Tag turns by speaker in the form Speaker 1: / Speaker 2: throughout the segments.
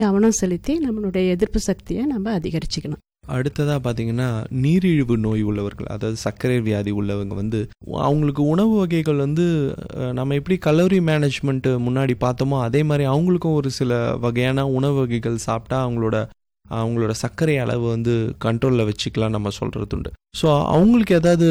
Speaker 1: கவனம் செலுத்தி நம்மளுடைய எதிர்ப்பு சக்தியை நம்ம அதிகரிச்சுக்கணும்
Speaker 2: அடுத்ததாக பார்த்தீங்கன்னா நீரிழிவு நோய் உள்ளவர்கள் அதாவது சர்க்கரை வியாதி உள்ளவங்க வந்து அவங்களுக்கு உணவு வகைகள் வந்து அஹ், நம்ம எப்படி கலோரி மேனேஜ்மெண்ட்டு முன்னாடி பார்த்தோமோ அதே மாதிரி அவங்களுக்கும் ஒரு சில வகையான உணவு வகைகள் சாப்பிட்டா அவங்களோட அவங்களோட சர்க்கரை அளவு வந்து கண்ட்ரோலில் வச்சுக்கலாம் நம்ம சொல்கிறது உண்டு ஸோ அவங்களுக்கு ஏதாவது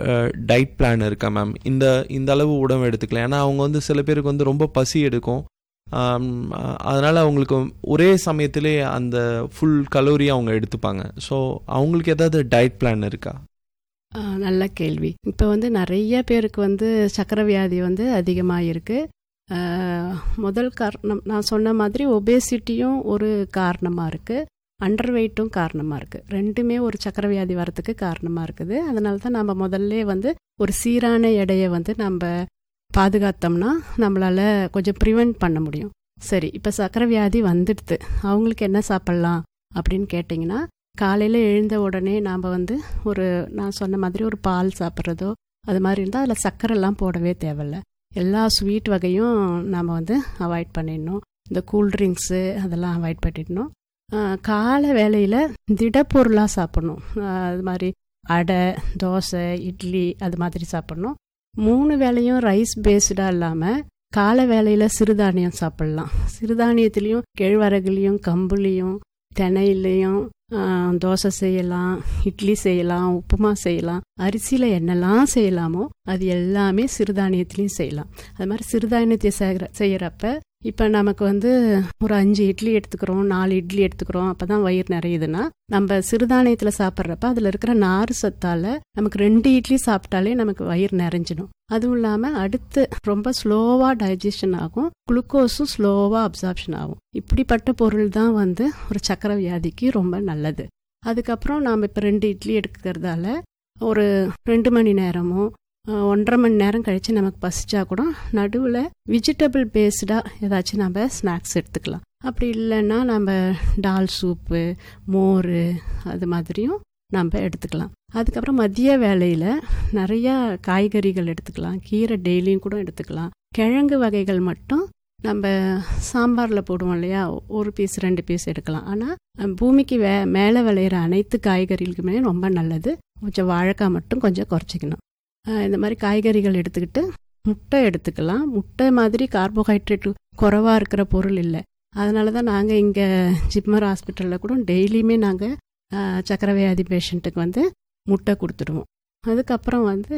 Speaker 2: டயட் பிளான் இருக்கா மேம் இந்த இந்த அளவு உணவு எடுத்துக்கலாம் ஏன்னா அவங்க வந்து சில பேருக்கு வந்து ரொம்ப பசி எடுக்கும் ஆம், அ- அதனால அவங்களுக்கு ஒரே சமயத்திலே அந்த ஃபுல் கலோரி அவங்க எடுத்துப்பாங்க ஸோ அவங்களுக்கு ஏதாவது டயட் பிளான் இருக்கா
Speaker 1: ஆ, நல்ல கேள்வி இப்போ வந்து நிறைய பேருக்கு வந்து சக்கரை வியாதி வந்து அதிகமாக இருக்கு ஆ, முதல் காரணம் நான் சொன்ன மாதிரி ஒபேசிட்டியும் ஒரு காரணமாக இருக்கு அண்டர் வெயிட்டும் காரணமாக இருக்கு ரெண்டுமே ஒரு சக்கரை வியாதி வரத்துக்கு காரணமாக இருக்குது அதனால தான் நம்ம முதல்ல வந்து ஒரு சீரான எடையை வந்து நம்ம பாதுகாத்தோம்னா நம்மளால கொஞ்சம் ப்ரிவெண்ட் பண்ண முடியும் சரி இப்போ சக்கரை வியாதி வந்துடுது அவங்களுக்கு என்ன சாப்பிட்லாம் அப்படின்னு கேட்டிங்கன்னா காலையில் எழுந்த உடனே நாம் வந்து ஒரு நான் சொன்ன மாதிரி ஒரு பால் சாப்பிட்றதோ அது மாதிரி இருந்தால் அதில் சர்க்கரைலாம் போடவே தேவையில்ல எல்லா ஸ்வீட் வகையும் நாம் வந்து அவாய்ட் பண்ணிடணும் இந்த கூல்ட்ரிங்க்ஸு அதெல்லாம் அவாய்ட் பண்ணிடணும் ஆஹ் காலை வேளையில் திடப்பொருளாக சாப்பிடணும் ஆஹ் அது மாதிரி அடை தோசை இட்லி அது மாதிரி சாப்பிடணும் மூணு வேளையும் ரைஸ் பேஸ்டாக இல்லாமல் காலை வேளையில் சிறுதானியம் சாப்பிடலாம் சிறுதானியத்துலேயும் கேழ்வரகுலேயும் கம்புலேயும் தினையிலையும் ஆஹ், தோசை செய்யலாம் இட்லி செய்யலாம் உப்புமா செய்யலாம் அரிசியில் என்னெல்லாம் செய்யலாமோ அது எல்லாமே சிறுதானியத்துலேயும் செய்யலாம் அது மாதிரி சிறுதானியத்தை செய்கிற செய்கிறப்ப இப்போ நமக்கு வந்து ஒரு அஞ்சு இட்லி எடுத்துக்கிறோம் நாலு இட்லி எடுத்துக்கிறோம் அப்போ தான் வயிறு நிறையுதுன்னா நம்ம சிறுதானியத்தில் சாப்பிட்றப்ப அதில் இருக்கிற நார் சத்தால் நமக்கு ரெண்டு இட்லி சாப்பிட்டாலே நமக்கு வயிறு நிறைஞ்சிடும் அதுவும் இல்லாமல் அடுத்து ரொம்ப ஸ்லோவாக டைஜஷன் ஆகும் குளுக்கோஸும் ஸ்லோவாக அப்சார்ப்ஷன் ஆகும் இப்படிப்பட்ட பொருள் தான் வந்து ஒரு சக்கரை வியாதிக்கு ரொம்ப நல்லது அதுக்கப்புறம் நாம் இப்போ ரெண்டு இட்லி எடுக்கிறதால ஒரு ரெண்டு மணி நேரமோ அஹ், ஒன்றரை மணி நேரம் கழித்து நமக்கு பசிச்சா கூட நடுவில் வெஜிடபிள் பேஸ்டாக ஏதாச்சும் நம்ம ஸ்நாக்ஸ் எடுத்துக்கலாம் அப்படி இல்லைன்னா நம்ம டால் சூப்பு மோர் அது மாதிரியும் நம்ம எடுத்துக்கலாம் அதுக்கப்புறம் மதிய வேளையில் நிறையா காய்கறிகள் எடுத்துக்கலாம் கீரை டெய்லியும் கூட எடுத்துக்கலாம் கிழங்கு வகைகள் மட்டும் நம்ம சாம்பாரில் போடுவோம் இல்லையா ஒரு பீஸ் ரெண்டு பீஸ் எடுக்கலாம் ஆனால் பூமிக்கு வே மேலே விளையிற அனைத்து காய்கறிகளுக்குமே ரொம்ப நல்லது கொஞ்சம் வாழைக்காய் மட்டும் கொஞ்சம் குறைச்சிக்கணும் அஹ் இந்த மாதிரி காய்கறிகள் எடுத்துக்கிட்டு முட்டை எடுத்துக்கலாம் முட்டை மாதிரி கார்போஹைட்ரேட் குறைவாக இருக்கிற பொருள் இல்லை அதனால தான் நாங்கள் இங்கே ஜிப்மர் ஹாஸ்பிட்டலில் கூட டெய்லியுமே நாங்கள் சக்கரை வியாதி பேஷண்ட்டுக்கு வந்து முட்டை கொடுத்துடுவோம் அதுக்கப்புறம் வந்து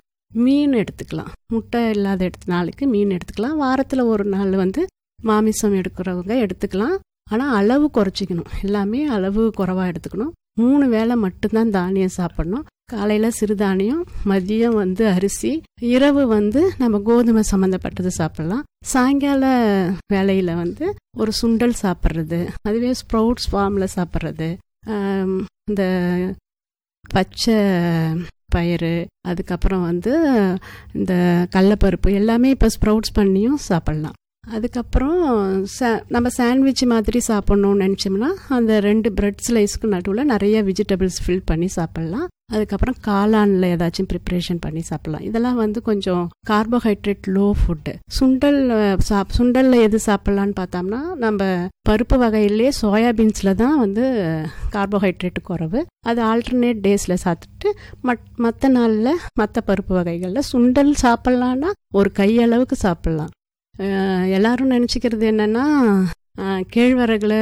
Speaker 1: மீன் எடுத்துக்கலாம் முட்டை இல்லாத எடுத்த நாளுக்கு மீன் எடுத்துக்கலாம் வாரத்தில் ஒரு நாள் வந்து மாமிசம் எடுக்கிறவங்க எடுத்துக்கலாம் ஆனால் அளவு குறைச்சிக்கணும் எல்லாமே அளவு குறைவாக எடுத்துக்கணும் மூணு வேளை மட்டும்தான் தானியம் சாப்பிடணும் காலையில் சிறுதானியம் மதியம் வந்து அரிசி இரவு வந்து நம்ம கோதுமை சம்மந்தப்பட்டது சாப்பிடலாம் சாயங்கால வேலையில் வந்து ஒரு சுண்டல் சாப்பிட்றது அதுவே ஸ்ப்ரவுட்ஸ் ஃபார்மில் சாப்பிட்றது ஆம், இந்த பச்சை பயிறு அதுக்கப்புறம் வந்து இந்த கடலப்பருப்பு எல்லாமே இப்போ ஸ்ப்ரவுட்ஸ் பண்ணியும் சாப்பிட்லாம் அதுக்கப்புறம் சா நம்ம சாண்ட்விச் மாதிரி சாப்பிட்ணும்னு நினச்சோம்னா அந்த ரெண்டு பிரெட் ஸ்லைஸ்க்கு நடுவில் நிறைய வெஜிடபிள்ஸ் ஃபில் பண்ணி சாப்பிட்லாம் அதுக்கப்புறம் காளானில் ஏதாச்சும் ப்ரிப்ரேஷன் பண்ணி சாப்பிட்லாம் இதெல்லாம் வந்து கொஞ்சம் கார்போஹைட்ரேட் லோ ஃபுட்டு சுண்டல் அஹ், சாப் சுண்டலில் எது சாப்பிட்லான்னு பார்த்தோம்னா நம்ம பருப்பு வகையிலே சோயாபீன்ஸில் தான் வந்து கார்போஹைட்ரேட் குறைவு அது ஆல்டர்னேட் டேஸில் சாப்பிட்டுட்டு மட் மற்ற நாளில் மற்ற பருப்பு வகைகளில் சுண்டல் சாப்பிட்லான்னா ஒரு கையளவுக்கு சாப்பிட்லாம் அஹ் எல்லாரும் நினச்சிக்கிறது என்னன்னா அஹ் கேழ்வரகுல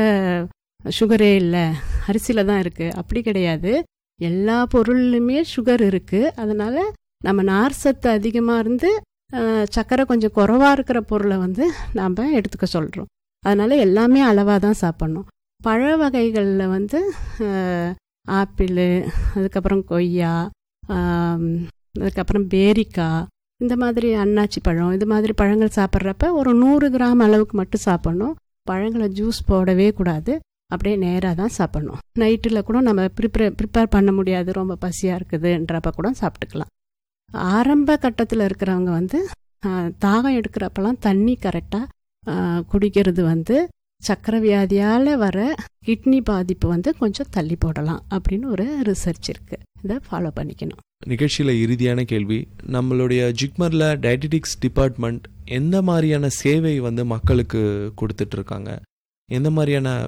Speaker 1: சுகரே இல்லை அரிசியில் தான் இருக்குது அப்படி கிடையாது எல்லா பொருள்லையுமே சுகர் இருக்குது அதனால நம்ம நார் சத்து அதிகமாக இருந்து அஹ், சர்க்கரை கொஞ்சம் குறைவாக இருக்கிற பொருளை வந்து நாம் எடுத்துக்க சொல்கிறோம் அதனால எல்லாமே அளவாக தான் சாப்பிட்ணும் பழ வகைகளில் வந்து அஹ், ஆப்பிள் அதுக்கப்புறம் கொய்யா ஆம், அதுக்கப்புறம் பேரிக்காய் இந்த மாதிரி அன்னாச்சி பழம் இது மாதிரி பழங்கள் சாப்பிட்றப்ப ஒரு நூறு கிராம் அளவுக்கு மட்டும் சாப்பிட்ணும் பழங்களை ஜூஸ் போடவே கூடாது அப்படியே நேராக தான் சாப்பிட்ணும் நைட்டில் கூட நம்ம ப்ரிப்பேர் ப்ரிப்பேர் பண்ண முடியாது ரொம்ப பசியாக இருக்குதுன்றப்ப கூட சாப்பிட்டுக்கலாம் ஆரம்ப கட்டத்தில் இருக்கிறவங்க வந்து ஆ, தாகம் எடுக்கிறப்பெல்லாம் தண்ணி கரெக்டாக குடிக்கிறது வந்து சக்கரை வியாதியால் வர கிட்னி பாதிப்பு வந்து கொஞ்சம் தள்ளி போடலாம் அப்படின்னு ஒரு ரிசர்ச் இருக்குது இதை ஃபாலோ பண்ணிக்கணும்
Speaker 2: நிகழ்ச்சியில் இறுதியான கேள்வி நம்மளுடைய ஜிக்மரில் டயட்டிடிக்ஸ் டிபார்ட்மெண்ட் எந்த மாதிரியான சேவை வந்து மக்களுக்கு கொடுத்துட்டு இருக்காங்க எந்த மாதிரியான